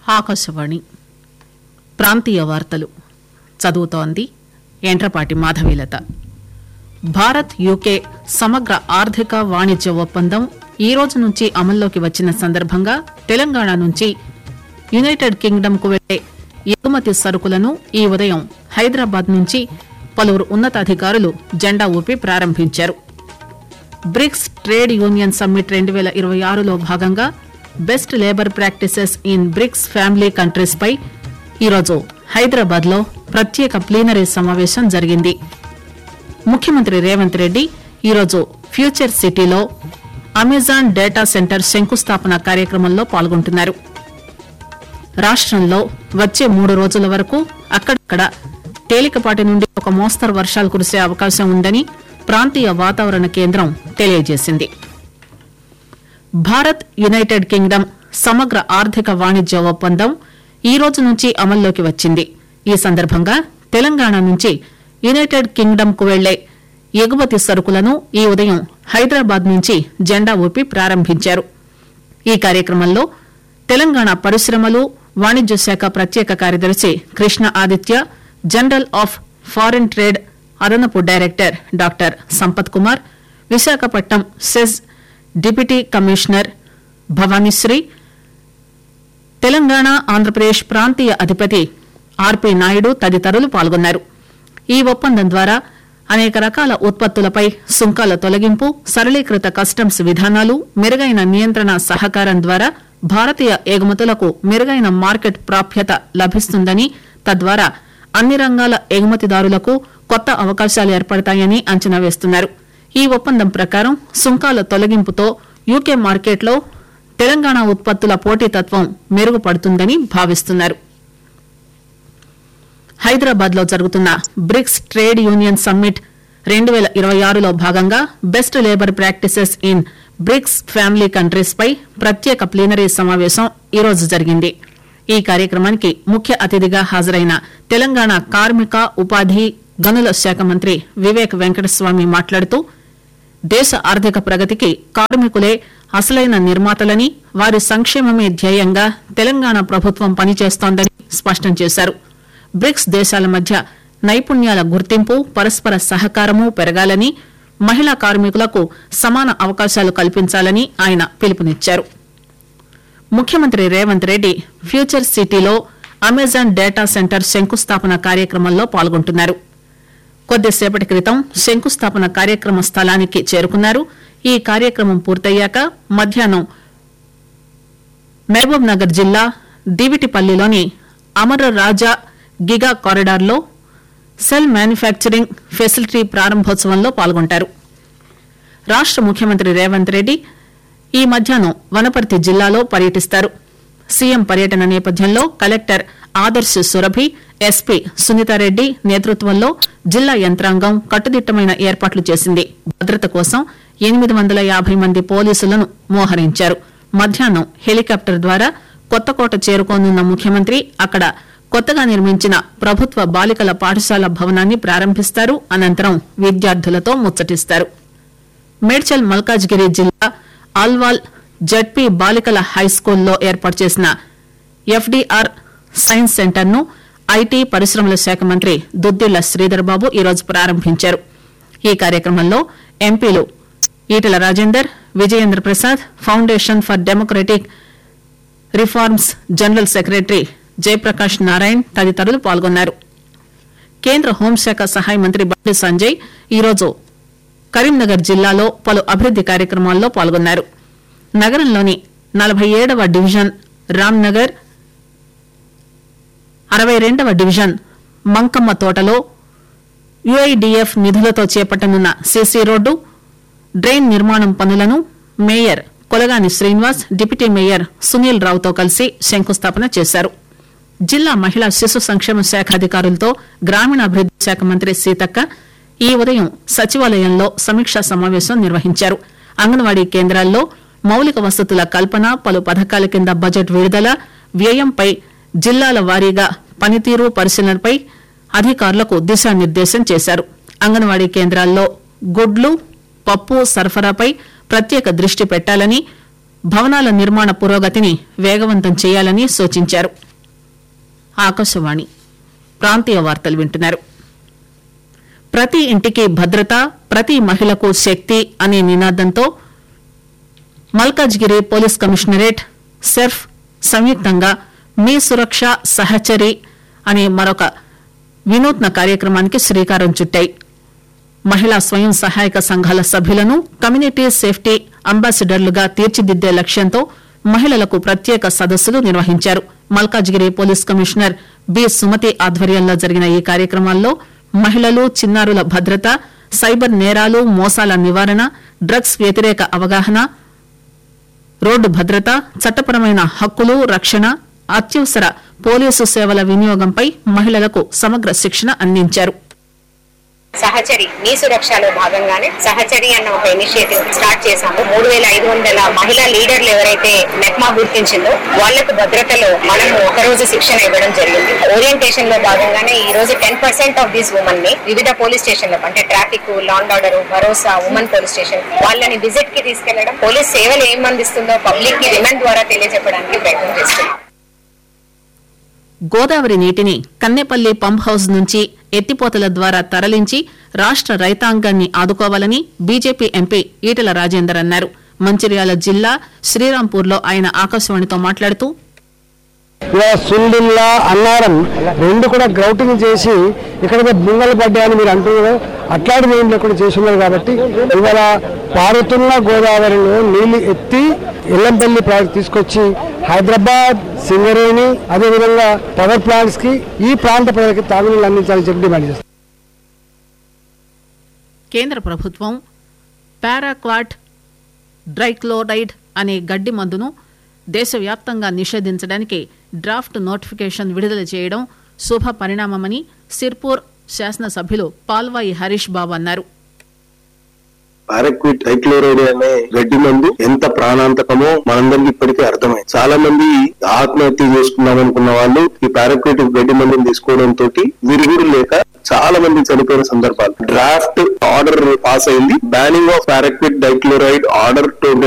ఆకాశవాణి ప్రాంతీయ వార్తలు చదువుతోంది ఎంట్రపాటి మాధవీలత భారత్ యూకే సమగ్ర ఆర్థిక వాణిజ్య ఒప్పందం ఈ రోజు నుంచి అమల్లోకి వచ్చిన సందర్భంగా తెలంగాణ నుంచి యునైటెడ్ కింగ్డమ్ కు వెళ్లే ఎగుమతి సరుకులను ఈ ఉదయం హైదరాబాద్ నుంచి పలువురు ఉన్నతాధికారులు జెండా ఊపి ప్రారంభించారు బ్రిక్స్ ట్రేడ్ యూనియన్ సమ్మిట్ రెండు వేల ఇరవై ఆరులో భాగంగా best labour practices in BRICS family countries పై ఈరోజు హైదరాబాద్ లో ప్రత్యేక ప్లీనరీ సమావేశం జరిగింది ముఖ్యమంత్రి రేవంత్ రెడ్డి ఈరోజు ఫ్యూచర్ సిటీలో అమెజాన్ డేటా సెంటర్ శంకుస్థాపన కార్యక్రమంలో పాల్గొంటున్నారు రాష్టంలో వచ్చే మూడు రోజుల వరకు అక్కడక్కడ తేలికపాటి నుండి ఒక మోస్తరు వర్షాలు కురిసే అవకాశం ఉందని ప్రాంతీయ వాతావరణ కేంద్రం తెలియజేసింది భారత్ యునైటెడ్ కింగ్డమ్ సమగ్ర ఆర్థిక వాణిజ్య ఒప్పందం ఈ రోజు నుంచి అమల్లోకి వచ్చింది ఈ సందర్భంగా తెలంగాణ నుంచి యునైటెడ్ కింగ్డమ్ కు వెళ్లే ఎగుమతి సరుకులను ఈ ఉదయం హైదరాబాద్ నుంచి జెండా ఊపి ప్రారంభించారు ఈ కార్యక్రమంలో తెలంగాణ పరిశ్రమలు వాణిజ్య శాఖ ప్రత్యేక కార్యదర్శి Krishna Aditya general of foreign trade అదనపు director doctor Sampath Kumar Visakhapatnam SEZ deputy commissioner Bhavanishri Telangana Andhra Pradesh ప్రాంతీయ అధిపతి ఆర్పి నాయుడు తదితరులు పాల్గొన్నారు ఈ ఒప్పందం ద్వారా అనేక రకాల ఉత్పత్తులపై సుంకాల తొలగింపు సరళీకృత కస్టమ్స్ విధానాలు మెరుగైన నియంత్రణ సహకారం ద్వారా భారతీయ ఎగుమతులకు మెరుగైన మార్కెట్ ప్రాప్యత లభిస్తుందని తద్వారా అన్ని రంగాల ఎగుమతిదారులకు కొత్త అవకాశాలు ఏర్పడతాయని అంచనా వేస్తున్నారు ఈ ఒప్పందం ప్రకారం సుంకాల తొలగింపుతో యూకే మార్కెట్లో తెలంగాణ ఉత్పత్తుల పోటీతత్వం మెరుగుపడుతుందని భావిస్తున్నారు హైదరాబాద్ లో జరుగుతున్న బ్రిక్స్ ట్రేడ్ యూనియన్ సమ్మిట్ రెండు వేల ఇరవై ఆరులో భాగంగా best labour practices in BRICS family countries పై ప్రత్యేక ప్లీనరీ సమావేశం ఈరోజు జరిగింది ఈ కార్యక్రమానికి ముఖ్య అతిథిగా హాజరైన తెలంగాణ కార్మిక ఉపాధి గనుల శాఖ మంత్రి వివేక్ వెంకటస్వామి మాట్లాడుతూ దేశ ఆర్థిక ప్రగతికి కార్మికులే అసలైన నిర్మాతలని వారి సంక్షేమమే ధ్యేయంగా తెలంగాణ ప్రభుత్వం పనిచేస్తోందని స్పష్టం చేశారు బ్రిక్స్ దేశాల మధ్య నైపుణ్యాల గుర్తింపు పరస్పర సహకారము పెరగాలని మహిళా కార్మికులకు సమాన అవకాశాలు కల్పించాలని ఆయన పిలుపునిచ్చారు ముఖ్యమంత్రి రేవంత్ రెడ్డి ఫ్యూచర్ సిటీలో అమెజాన్ డేటా సెంటర్ శంకుస్థాపన కార్యక్రమంలో పాల్గొంటున్నారు కొద్దిసేపటి క్రితం శంకుస్థాపన కార్యక్రమ స్థలానికి చేరుకున్నారు ఈ కార్యక్రమం పూర్తయ్యాక మధ్యాహ్నం మహబూబ్ నగర్ జిల్లా దివిటిపల్లిలోని అమర రాజా గిగా కారిడార్లో సెల్ మ్యానుఫ్యాక్చరింగ్ ఫెసిలిటీ ప్రారంభోత్సవంలో పాల్గొంటారు రాష్ట ముఖ్యమంత్రి రేవంత్ రెడ్డి ఈ మధ్యాహ్నం వనపర్తి జిల్లాలో పర్యటిస్తారు సీఎం పర్యటన నేపథ్యంలో కలెక్టర్ ఆదర్శ్ సురభి ఎస్పీ సునీతారెడ్డి నేతృత్వంలో జిల్లా యంత్రాంగం కట్టుదిట్టమైన ఏర్పాట్లు చేసింది భద్రత కోసం ఎనిమిది వందల యాభై మంది పోలీసులను మోహరించారు మధ్యాహ్నం హెలికాప్టర్ ద్వారా కొత్తకోట చేరుకోనున్న ముఖ్యమంత్రి అక్కడ కొత్తగా నిర్మించిన ప్రభుత్వ బాలికల పాఠశాల భవనాన్ని ప్రారంభిస్తారు అనంతరం విద్యార్థులతో ముచ్చటిస్తారు మేడ్చల్ మల్కాజ్గిరి జిల్లా ఆల్వాల్ జడ్పీ బాలికల హైస్కూల్లో ఏర్పాటు చేసిన ఎఫ్డీఆర్ సైన్స్ సెంటర్ ను ఐటీ పరిశ్రమల శాఖ మంత్రి దుద్దిళ్ల శ్రీధర్ బాబు ఈరోజు ప్రారంభించారు ఈ కార్యక్రమంలో ఎంపీలు Etela Rajender Vijayendra Prasad foundation for democratic reforms general secretary Jayaprakash Narayan తదితరులు పాల్గొన్నారు కేంద్ర హోంశాఖ సహాయ మంత్రి బండి సంజయ్ ఈరోజు కరీంనగర్ జిల్లాలో పలు అభివృద్ది కార్యక్రమాల్లో పాల్గొన్నారు నగరంలోని నలభై ఏడవ డివిజన్ రామ్నగర్ అరవై రెండవ డివిజన్ మంకమ్మ తోటలో యుఐడిఎఫ్ నిధులతో చేపట్టనున్న సీసీ రోడ్డు డ్రైన్ నిర్మాణం పనులను mayor Kolagani Srinivas deputy mayor Sunil రావుతో కలిసి శంకుస్థాపన చేశారు జిల్లా మహిళా శిశు సంక్షేమ శాఖ అధికారులతో గ్రామీణాభివృద్ది శాఖ మంత్రి సీతక్క ఈ ఉదయం సచివాలయంలో సమీక్షా సమావేశం నిర్వహించారు అంగన్వాడీ కేంద్రాల్లో మౌలిక వసతుల కల్పన పలు పథకాల కింద బడ్జెట్ విడుదల వ్యయంపై జిల్లాల వారీగా పనితీరు పరిశీలనపై అధికారులకు దిశానిర్దేశం చేశారు అంగన్వాడీ కేంద్రాల్లో గుడ్లు పప్పు సరఫరాపై ప్రత్యేక దృష్టి పెట్టాలని భవనాల నిర్మాణ పురోగతిని వేగవంతం చేయాలని సూచించారు ఆకాశవాణి ప్రాంతీయ వార్తలు వింటున్నారు ప్రతి ఇంటికి భద్రత ప్రతి మహిళకు శక్తి అనే నినాదంతో మల్కాజ్గిరి పోలీస్ కమిషనరేట్ సెర్ఫ్ సంయుక్తంగా మీ సురక్ష సహచరి అనే మరొక వినూత్న కార్యక్రమానికి శ్రీకారం చుట్టాయి మహిళా స్వయం సహాయక సంఘాల సభ్యులను కమ్యూనిటీ సేఫ్టీ అంబాసిడర్లుగా తీర్చిదిద్దే లక్ష్యంతో మహిళలకు ప్రత్యేక సదస్సులు నిర్వహించారు Malkajgiri police commissioner B Sumathi ఆధ్వర్యంలో జరిగిన ఈ కార్యక్రమాల్లో మహిళలు చిన్నారుల భద్రత సైబర్ నేరాలు మోసాల నివారణ డ్రగ్స్ వ్యతిరేక అవగాహన రోడ్డు భద్రత చట్టపరమైన హక్కులు రక్షణ అత్యవసర పోలీసు సేవల వినియోగంపై మహిళలకు సమగ్ర శిక్షణ అందించారు సహచరి మీ సురక్షలో భాగంగానే సహచరి అన్న ఒక ఇనిషియేటివ్ స్టార్ట్ చేశాము మూడు వేల ఐదు వందల మహిళా లీడర్లు ఎవరైతే మెప్మా గుర్తించిందో వాళ్లకు భద్రతలో మనము ఒక రోజు శిక్షణ ఇవ్వడం జరిగింది ఓరియంటేషన్ లో భాగంగానే ఈ రోజు ten percent of these women ని వివిధ పోలీస్ స్టేషన్లకు అంటే traffic law and order Bharosa women police station వాళ్ళని విజిట్ కి తీసుకెళ్లడం పోలీస్ సేవలు ఏం అందిస్తుందో పబ్లిక్ కి విమెన్ ద్వారా తెలియజెప్పడానికి ప్రయత్నం చేస్తున్నాం గోదావరి నీటిని కన్నెపల్లి పంప్ హౌస్ నుంచి ఎత్తిపోతల ద్వారా తరలించి రాష్ట రైతాంగాన్ని ఆదుకోవాలని బీజేపీ ఎంపీ ఈటల రాజేందర్ అన్నారు మంచిర్యాల జిల్లా శ్రీరాంపూర్లో ఆయన ఆకాశవాణితో మాట్లాడుతూ ఇలా సుండిల్లా అన్నారం రెండు కూడా గ్రౌటింగ్ చేసి ఇక్కడ బుంగలు పడ్డాయని మీరు అంటున్నారు అట్లాంటిది ఏం లేకుండా చేసి ఉన్నారు కాబట్టి ఇవాళ పారుతున్న గోదావరిలో నీళ్లు ఎత్తి ఎల్లంపల్లి ప్రాజెక్ట్ తీసుకొచ్చి హైదరాబాద్ సింగరేణి అదేవిధంగా పవర్ ప్లాంట్స్ కి ఈ ప్రాంత ప్రజలకి తాగునీళ్ళు అందించాలని చెప్పి డిమాండ్ చేస్తారు కేంద్ర ప్రభుత్వం పారాక్వాట్ డ్రైక్లోరైడ్ అనే గడ్డి మందును దేశవ్యాప్తంగా నిషేధించడానికి డ్రాఫ్ట్ నోటిఫికేషన్ విడుదల చేయడం శుభ పరిణామమని సిర్పూర్ శాసనసభ్యులు పాల్వాయి హరీష్ బాబు అన్నారు పారాక్విట్ హైక్లోరైడ్ అనే గడ్డి మందు ఎంత ప్రాణాంతకమో మనందరికి ఇప్పటికే అర్థమైంది చాలా మంది ఆత్మహత్య చేసుకుందాం అనుకున్న వాళ్ళు ఈ పారాక్విట్ గడ్డి మందుని తీసుకోవడం తోటి విరుగుడు లేక చాలా మంది చనిపోయిన సందర్భాలు డ్రాఫ్ట్ ఆర్డర్ పాస్ అయింది banning of paraquat dichloride order